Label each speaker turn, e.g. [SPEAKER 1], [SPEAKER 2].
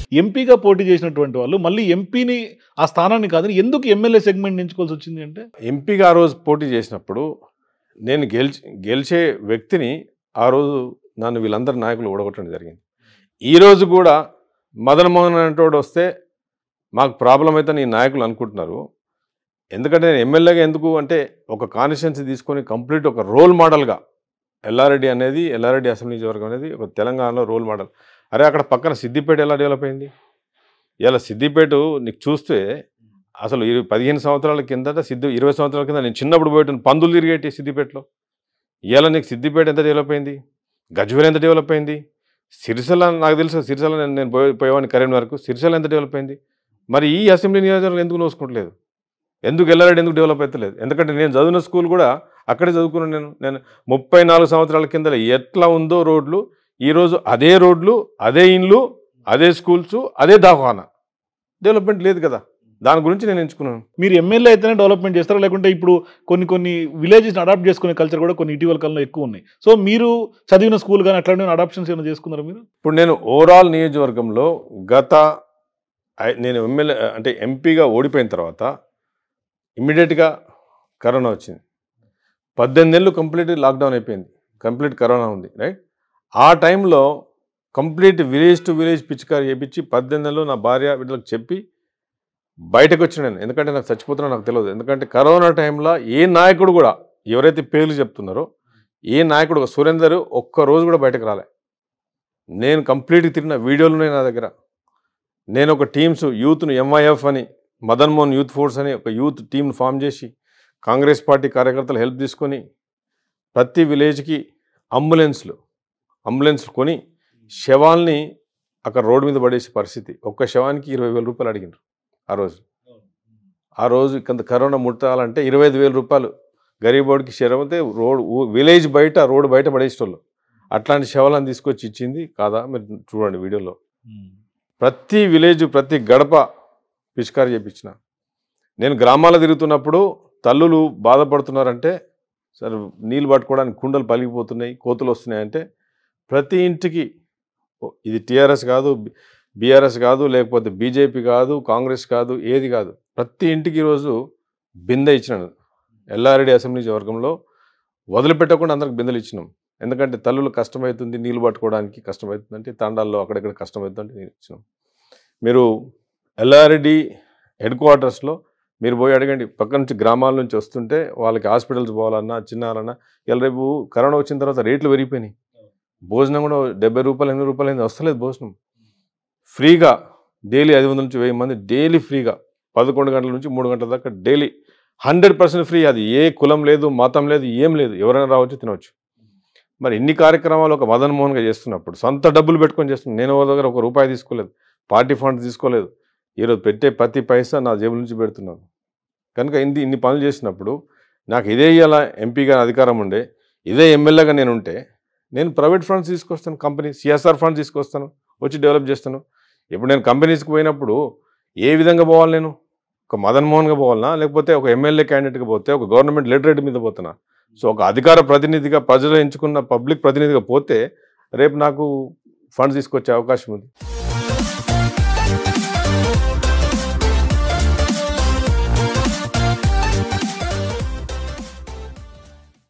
[SPEAKER 1] ఎంపీగా పోటీ చేసినటువంటి వాళ్ళు మళ్ళీ ఎంపీని ఆ స్థానాన్ని కాదని ఎందుకు ఎమ్మెల్యే సెగ్మెంట్ ఎంచుకోవాల్సి వచ్చింది అంటే
[SPEAKER 2] ఎంపీగా ఆ రోజు పోటీ చేసినప్పుడు నేను గెలిచి గెలిచే వ్యక్తిని ఆ రోజు నన్ను వీళ్ళందరి నాయకులు ఓడగొట్టడం జరిగింది ఈ రోజు కూడా మదన్ మోహన్ అనేటోడు వస్తే మాకు ప్రాబ్లం అయితే నీ నాయకులు అనుకుంటున్నారు ఎందుకంటే నేను ఎమ్మెల్యేగా ఎందుకు అంటే ఒక కాన్స్టిట్యున్సీ తీసుకొని కంప్లీట్ ఒక రోల్ మోడల్గా ఎల్లారెడ్డి అనేది ఎల్లారెడ్డి అసెంబ్లీ నియోజకవర్గం అనేది ఒక తెలంగాణలో రోల్ మోడల్ అరే అక్కడ పక్కన సిద్దిపేట ఎలా డెవలప్ అయింది ఇలా సిద్దిపేట నీకు చూస్తే అసలు ఇరవై పదిహేను సంవత్సరాల కిందట సిద్ధి ఇరవై సంవత్సరాల కింద నేను చిన్నప్పుడు పోయేటాను పందులు తిరిగేటి సిద్దిపేటలో ఇవాళ నీకు సిద్దిపేట ఎంత డెవలప్ అయింది గజ్వేల్ ఎంత డెవలప్ అయింది సిరిసిల్ల నాకు తెలుసు సిరిసిల్ల నేను నేను పోయే పోయేవాడిని కరీంనగర్కు సిరిసిల్ల ఎంత డెవలప్ అయింది మరి ఈ అసెంబ్లీ నియోజకవర్గం ఎందుకు నోసుకోవట్లేదు ఎందుకు వెళ్ళాడు ఎందుకు డెవలప్ అవుతలేదు ఎందుకంటే నేను చదివిన స్కూల్ కూడా అక్కడే చదువుకున్నాను నేను నేను ముప్పై నాలుగు సంవత్సరాల కింద ఎట్లా ఉందో రోడ్లు ఈరోజు అదే రోడ్లు అదే ఇండ్లు అదే స్కూల్స్ అదే దవాఖానా డెవలప్మెంట్ లేదు కదా దాని గురించి నేను ఎంచుకున్నాను
[SPEAKER 1] మీరు ఎమ్మెల్యే అయితేనే డెవలప్మెంట్ చేస్తారా లేకుంటే ఇప్పుడు కొన్ని కొన్ని విలేజెస్ అడాప్ట్ చేసుకునే కల్చర్ కూడా కొన్ని ఇటీవల కాలంలో ఎక్కువ ఉన్నాయి సో మీరు చదివిన స్కూల్ కానీ అట్లాంటి అడాప్షన్స్ ఏమైనా చేసుకున్నారా మీరు
[SPEAKER 2] ఇప్పుడు నేను ఓవరాల్ నియోజకవర్గంలో గత ఐ- నేను ఎమ్మెల్యే అంటే ఎంపీగా ఓడిపోయిన తర్వాత ఇమ్మీడియట్గా కరోనా వచ్చింది పద్దెనిమిది నెలలు కంప్లీట్ లాక్డౌన్ అయిపోయింది కంప్లీట్ కరోనా ఉంది రైట్ ఆ టైంలో కంప్లీట్ విలేజ్ టు విలేజ్ పిచ్చికారు చేపించి పద్దెనిమిది నెలలు నా భార్య బిడ్డలకు చెప్పి బయటకు వచ్చిన నేను ఎందుకంటే నాకు చచ్చిపోతున్నా నాకు తెలియదు ఎందుకంటే కరోనా టైంలో ఏ నాయకుడు కూడా ఎవరైతే పేర్లు చెప్తున్నారో ఏ నాయకుడు ఒక సురేందర్ ఒక్క రోజు కూడా బయటకు రాలే నేను కంప్లీట్గా తిరిగిన వీడియోలు ఉన్నాయి నా దగ్గర నేను ఒక టీమ్స్ యూత్ను ఎంఐఎఫ్ అని మదన్ మోహన్ యూత్ ఫోర్స్ అని ఒక యూత్ టీంను ఫామ్ చేసి కాంగ్రెస్ పార్టీ కార్యకర్తలు హెల్ప్ తీసుకొని ప్రతి విలేజ్కి అంబులెన్స్లు అంబులెన్స్ కొని శవాల్ని అక్కడ రోడ్డు మీద పడేసే పరిస్థితి ఒక్క శవానికి ఇరవై వేల రూపాయలు అడిగినారు ఆ రోజు ఆ రోజు కొంత కరోనా ముట్టాలంటే ఇరవై ఐదు వేల రూపాయలు గరీబోడికి శరం అయితే రోడ్ ఊ- విలేజ్ బయట రోడ్డు బయట పడేసేటోళ్ళు అట్లాంటి శవాలను తీసుకొచ్చి ఇచ్చింది కాదా మీరు చూడండి వీడియోలో ప్రతి విలేజ్ ప్రతి గడప పిచికారి చేయించిన నేను గ్రామాల్లో తిరుగుతున్నప్పుడు తల్లులు బాధపడుతున్నారంటే సరే నీళ్ళు పట్టుకోవడానికి కుండలు పలిగిపోతున్నాయి కోతులు వస్తున్నాయంటే ప్రతి ఇంటికి ఓ, ఇది టీఆర్ఎస్ కాదు బీఆర్ఎస్ కాదు లేకపోతే బీజేపీ కాదు కాంగ్రెస్ కాదు ఏది కాదు ప్రతి ఇంటికి ఈరోజు బిందె ఇచ్చినాను ఎల్లారెడ్డి అసెంబ్లీ వర్గంలో వదిలిపెట్టకుండా అందరికి బిందెలు ఇచ్చినాం ఎందుకంటే తల్లులు కష్టమవుతుంది నీళ్ళు పట్టుకోవడానికి కష్టమవుతుంది అంటే తాండాల్లో అక్కడెక్కడ కష్టమవుతుంది అంటే నేను ఇచ్చినాం మీరు ఎల్లారెడ్డి హెడ్ క్వార్టర్స్లో మీరు పోయి అడగండి పక్క నుంచి గ్రామాల నుంచి వస్తుంటే వాళ్ళకి హాస్పిటల్స్ పోవాలన్నా చిన్నారన్నా ఇలా రేపు కరోనా వచ్చిన తర్వాత రేట్లు పెరిగిపోయినాయి భోజనం కూడా డెబ్బై రూపాయలు ఎనిమిది రూపాయలు అయింది వస్తలేదు భోజనం ఫ్రీగా డైలీ ఐదు వందల నుంచి వెయ్యి మంది డైలీ ఫ్రీగా పదకొండు గంటల నుంచి మూడు గంటల దాకా డైలీ హండ్రెడ్ పర్సెంట్ ఫ్రీ అది ఏ కులం లేదు మతం లేదు ఏం లేదు ఎవరైనా రావచ్చు తినవచ్చు మరి ఇన్ని కార్యక్రమాలు ఒక మదన్ మోహన్గా చేస్తున్నప్పుడు సొంత డబ్బులు పెట్టుకొని చేస్తున్నాను నేను ఎవరి దగ్గర ఒక రూపాయి తీసుకోలేదు పార్టీ ఫండ్స్ తీసుకోలేదు ఈరోజు పెట్టే ప్రతి పైసా నా జేబుల నుంచి పెడుతున్నాను కనుక ఇన్ని ఇన్ని పనులు చేసినప్పుడు నాకు ఇదే ఇలా ఎంపీగా అధికారం ఉండే ఇదే ఎమ్మెల్యేగా నేను ఉంటే నేను ప్రైవేట్ ఫండ్స్ తీసుకొస్తాను కంపెనీ సిఎస్ఆర్ ఫండ్స్ తీసుకొస్తాను వచ్చి డెవలప్ చేస్తాను ఇప్పుడు నేను కంపెనీస్కి పోయినప్పుడు ఏ విధంగా పోవాలి నేను ఒక మదన్ మోహన్గా పోవాలనా లేకపోతే ఒక ఎమ్మెల్యే క్యాండిడేట్గా పోతే ఒక గవర్నమెంట్ లిటరేట్ మీద పోతున్నా సో ఒక అధికార ప్రతినిధిగా ప్రజలు ఎంచుకున్న పబ్లిక్ ప్రతినిధిగా పోతే రేపు నాకు ఫండ్స్ తీసుకొచ్చే అవకాశం ఉంది